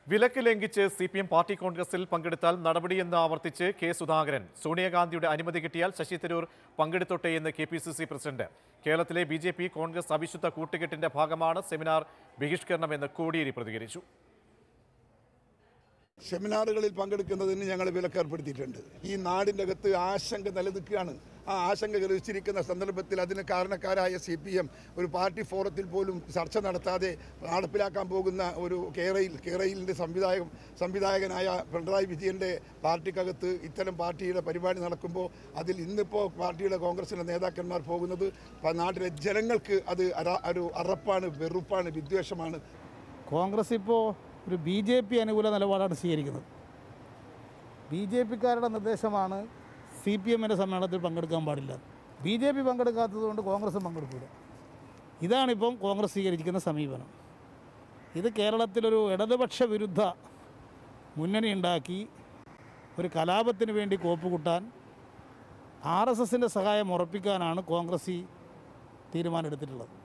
വിലക്ക് ലംഘിച്ച് C P M party കോൺഗ്രസിൽ പങ്കെടുത്താൽ നടപടിയെന്ന് ആവർത്തിച്ച് കെ സുധാകരൻ സോണിയാഗാന്ധിയുടെ അനുമതി കിട്ടിയാൽ ശശി തരൂർ പങ്കെടുത്തോട്ടെ എന്ന് K P C C president കേരളത്തിലെ ബി ജെ പി കോൺഗ്രസ് അവിശുദ്ധ കൂട്ടുകെട്ടിന്റെ ഭാഗമാണ് സെമിനാർ ബഹിഷ്കരണമെന്ന് കോടിയേരി പ്രതികരിച്ചു സെമിനാറുകളിൽ പങ്കെടുക്കുന്നതിന് ഞങ്ങൾ വിലക്കേർപ്പെടുത്തിയിട്ടുണ്ട് ഈ നാടിൻ്റെ അകത്ത് ആശങ്ക നിലനിൽക്കുകയാണ് ആ ആശങ്ക ഗ്രഹിച്ചിരിക്കുന്ന സന്ദർഭത്തിൽ അതിന് കാരണക്കാരായ സി പി എം ഒരു പാർട്ടി ഫോറത്തിൽ പോലും ചർച്ച നടത്താതെ നടപ്പിലാക്കാൻ പോകുന്ന ഒരു കേരയിൽ കേരയിലിൻ്റെ സംവിധായകം സംവിധായകനായ പിണറായി വിജയൻ്റെ പാർട്ടിക്കകത്ത് ഇത്തരം പാർട്ടിയുടെ പരിപാടി നടക്കുമ്പോൾ അതിൽ ഇന്നിപ്പോൾ പാർട്ടിയുടെ കോൺഗ്രസിൻ്റെ നേതാക്കന്മാർ പോകുന്നത് പ- നാട്ടിലെ ജനങ്ങൾക്ക് അത് അറ- ഒരു അറപ്പാണ് വെറുപ്പാണ് വിദ്വേഷമാണ് കോൺഗ്രസ് ഇപ്പോൾ ഒരു ബി ജെ പി അനുകൂല നിലപാടാണ് സ്വീകരിക്കുന്നത് ബി ജെ പിക്കാരുടെ നിർദ്ദേശമാണ് സി പി എമ്മിൻ്റെ സമ്മേളനത്തിൽ പങ്കെടുക്കാൻ പാടില്ല ബി ജെ പി പങ്കെടുക്കാത്തത് കൊണ്ട് കോൺഗ്രസും പങ്കെടുക്കില്ല ഇതാണിപ്പം കോൺഗ്രസ് സ്വീകരിക്കുന്ന സമീപനം ഇത് കേരളത്തിലൊരു ഇടതുപക്ഷ വിരുദ്ധ മുന്നണി ഉണ്ടാക്കി ഒരു കലാപത്തിന് വേണ്ടി കോപ്പുകൂട്ടാൻ ആർ എസ് എസിൻ്റെ സഹായം ഉറപ്പിക്കാനാണ് കോൺഗ്രസ് ഈ തീരുമാനമെടുത്തിട്ടുള്ളത്